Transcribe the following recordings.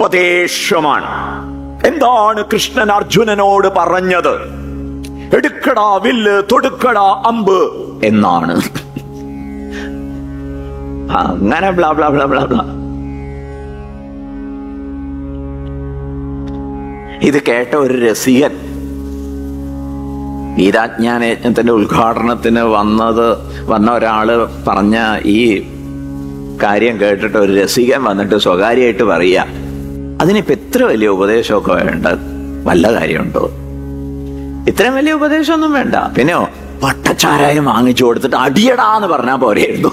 ഉപദേശമാണ് എന്താണ് കൃഷ്ണൻ അർജുനനോട് പറഞ്ഞത് എടുക്കടാ വില്ല് തൊടുക്കടാ അമ്പ് എന്നാണ് അങ്ങനെ blah blah blah blah blah ഇത് കേട്ട ഒരു രസികൻ ഗീതാജ്ഞാനയജ്ഞത്തിന്റെ ഉദ്ഘാടനത്തിന് വന്നത് വന്ന ഒരാള് പറഞ്ഞ ഈ കാര്യം കേട്ടിട്ട് ഒരു രസികൻ വന്നിട്ട് സ്വകാര്യമായിട്ട് പറയുക അതിനിപ്പോ ഇത്ര വലിയ ഉപദേശമൊക്കെ വേണ്ട വല്ല കാര്യമുണ്ടോ ഇത്രയും വലിയ ഉപദേശമൊന്നും വേണ്ട പിന്നെയോ പട്ടച്ചാരായം വാങ്ങിച്ചു കൊടുത്തിട്ട് അടിയടാന്ന് പറഞ്ഞാൽ പോരെയായിരുന്നു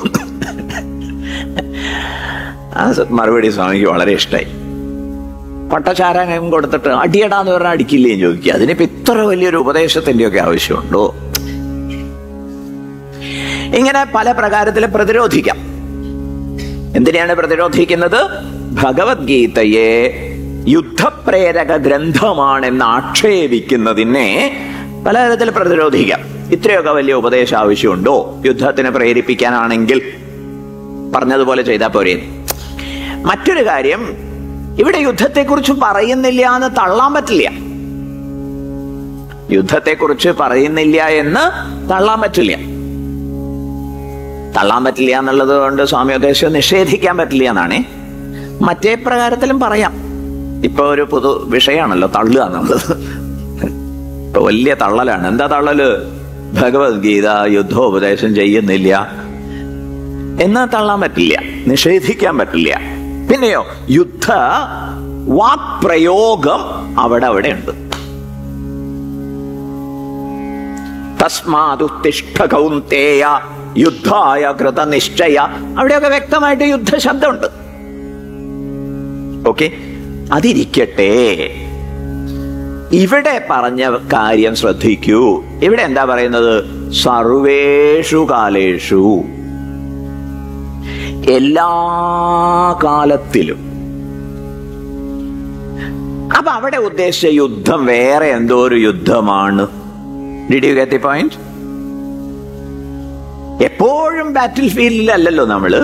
ആ മറുപടി സ്വാമിക്ക് വളരെ ഇഷ്ടമായി പട്ടചാരായം കൊടുത്തിട്ട് അടിയടാന്ന് പറഞ്ഞാൽ അടിക്കില്ലേ എന്ന് ചോദിക്കുക അതിനിപ്പോ ഇത്ര വലിയൊരു ഉപദേശത്തിന്റെ ഒക്കെ ആവശ്യമുണ്ടോ ഇങ്ങനെ പല പ്രകാരത്തിൽ പ്രതിരോധിക്കാം എന്തിനാണ് പ്രതിരോധിക്കുന്നത് ഭഗവത്ഗീതയെ യുദ്ധപ്രേരക ഗ്രന്ഥമാണെന്ന് ആക്ഷേപിക്കുന്നതിനെ പലതരത്തിൽ പ്രതിരോധിക്കാം ഇത്രയൊക്കെ വലിയ ഉപദേശം ആവശ്യമുണ്ടോ യുദ്ധത്തിന് പ്രേരിപ്പിക്കാനാണെങ്കിൽ പറഞ്ഞതുപോലെ ചെയ്താൽ പോരെ മറ്റൊരു കാര്യം ഇവിടെ യുദ്ധത്തെക്കുറിച്ച് പറയുന്നില്ല എന്ന് തള്ളാൻ പറ്റില്ല യുദ്ധത്തെക്കുറിച്ച് പറയുന്നില്ല എന്ന് തള്ളാൻ പറ്റില്ല തള്ളാൻ പറ്റില്ല എന്നുള്ളത് കൊണ്ട് സ്വാമി ഉദ്ദേശം നിഷേധിക്കാൻ പറ്റില്ല എന്നാണ് മറ്റേ പ്രകാരത്തിലും പറയാം ഇപ്പൊ ഒരു പൊതു വിഷയമാണല്ലോ തള്ളുക എന്നുള്ളത് ഇപ്പൊ വലിയ തള്ളലാണ് എന്താ തള്ളല് ഭഗവത്ഗീത യുദ്ധോപദേശം ചെയ്യുന്നില്ല എന്ന് തള്ളാൻ പറ്റില്ല നിഷേധിക്കാൻ പറ്റില്ല പിന്നെയോ യുദ്ധ വാക്പ്രയോഗം അവിടെ അവിടെ ഉണ്ട് തസ്മാതുത്തിഷ്ഠ കൗന്തേയ യുദ്ധായ കൃതനിശ്ചയ അവിടെയൊക്കെ വ്യക്തമായിട്ട് യുദ്ധശബ്ദമുണ്ട് ഓക്കെ അതിരിക്കട്ടെ ഇവിടെ പറഞ്ഞ കാര്യം ശ്രദ്ധിക്കൂ ഇവിടെ എന്താ പറയുന്നത് സർവേഷു കാലേഷു എല്ലാ കാലത്തിലും അപ്പൊ അവിടെ ഉദ്ദേശിച്ച യുദ്ധം വേറെ എന്തോ ഒരു യുദ്ധമാണ് did you get the point എപ്പോഴും ബാറ്റിൽ ഫീൽഡിലല്ലല്ലോ നമ്മള്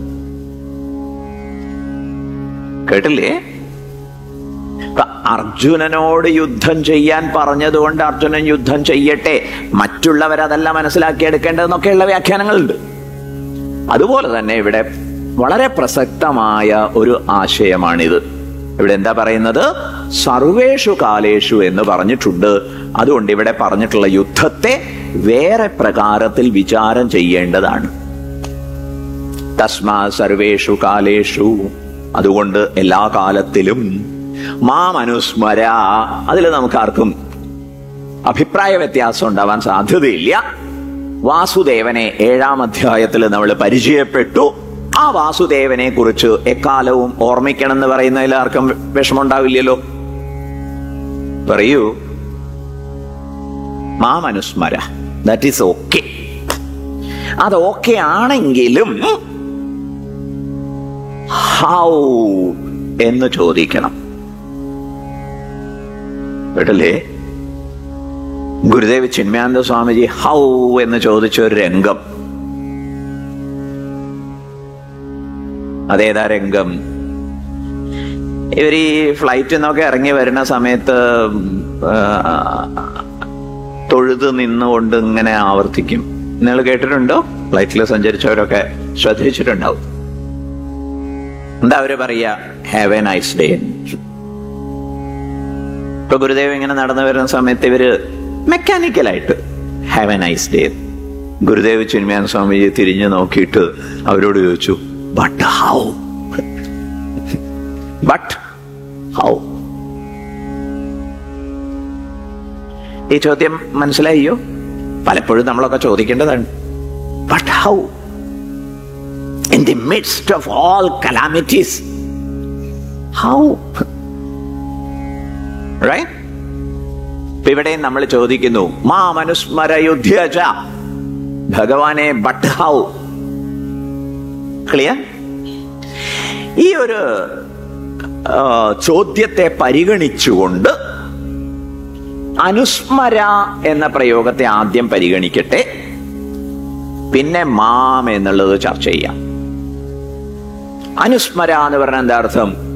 കേട്ടില്ലേ ഇപ്പൊ അർജുനനോട് യുദ്ധം ചെയ്യാൻ പറഞ്ഞതുകൊണ്ട് അർജുനൻ യുദ്ധം ചെയ്യട്ടെ മറ്റുള്ളവരതല്ല മനസ്സിലാക്കിയെടുക്കേണ്ടതെന്നൊക്കെയുള്ള വ്യാഖ്യാനങ്ങളുണ്ട് അതുപോലെ തന്നെ ഇവിടെ വളരെ പ്രസക്തമായ ഒരു ആശയമാണിത് ഇവിടെ എന്താ പറയുന്നത് സർവേഷു കാലേഷു എന്ന് പറഞ്ഞിട്ടുണ്ട് അതുകൊണ്ട് ഇവിടെ പറഞ്ഞിട്ടുള്ള യുദ്ധത്തെ വേറെ പ്രകാരത്തിൽ വിചാരം ചെയ്യേണ്ടതാണ് തസ്മാ സർവേഷു കാലേഷു അതുകൊണ്ട് എല്ലാ കാലത്തിലും മാം അനുസ്മര അതിൽ നമുക്ക് ആർക്കും അഭിപ്രായ വ്യത്യാസം ഉണ്ടാവാൻ സാധ്യതയില്ല വാസുദേവനെ ഏഴാം അധ്യായത്തിൽ നമ്മൾ പരിചയപ്പെട്ടു ആ വാസുദേവനെ കുറിച്ച് എക്കാലവും ഓർമ്മിക്കണം എന്ന് പറയുന്നതിൽ ആർക്കും വിഷമമുണ്ടാവില്ലല്ലോ പറയൂ മാമനുസ്മര ദാറ്റ് ഈസ് ഓക്കെ അത് ഓക്കെ ആണെങ്കിലും ഹൗ എന്ന് ചോദിക്കണം കേട്ടല്ലേ ഗുരുദേവ് ചിന്മയാനന്ദ സ്വാമിജി ഹൗ എന്ന് ചോദിച്ച ഒരു രംഗം അതേതാ രംഗം ഇവർ ഈ ഫ്ലൈറ്റിൽ നിന്നൊക്കെ ഇറങ്ങി വരുന്ന സമയത്ത് ആ, തൊഴുത് നിന്നുകൊണ്ട് ഇങ്ങനെ ആവർത്തിക്കും നിങ്ങൾ കേട്ടിട്ടുണ്ടോ ഫ്ലൈറ്റിൽ സഞ്ചരിച്ചവരൊക്കെ ശ്രദ്ധിച്ചിട്ടുണ്ടാവും എന്താ അവര് പറയാ ഹാവ് എ നൈസ് ഡേ ഇപ്പൊ ഗുരുദേവ് ഇങ്ങനെ നടന്നു വരുന്ന സമയത്ത് ഇവര് മെക്കാനിക്കലായിട്ട് have a nice day Gurudev Chinmayan Swamiji തിരിഞ്ഞു നോക്കിയിട്ട് അവരോട് ചോദിച്ചു ബട്ട് ഹൗ ബട്ട് ഹൗ ഈ ചോദ്യം മനസ്സിലായോ പലപ്പോഴും നമ്മളൊക്കെ ചോദിക്കേണ്ടതാണ് but how in the midst of all calamities how right ഇവിടെ നമ്മൾ ചോദിക്കുന്നു മാ മനുസ്മര യുദ്ധ്യച ഭഗവാനെ ബട്ട് ഹൗ ക്ലിയർ ഈ ഒരു ആ, ചോദ്യത്തെ പരിഗണിച്ചുകൊണ്ട് അനുസ്മര എന്ന പ്രയോഗത്തെ ആദ്യം പരിഗണിക്കട്ടെ പിന്നെ മാം എന്നുള്ളത് ചർച്ച ചെയ്യാം അനുസ്മര എന്ന് പറഞ്ഞ എന്താ അർത്ഥം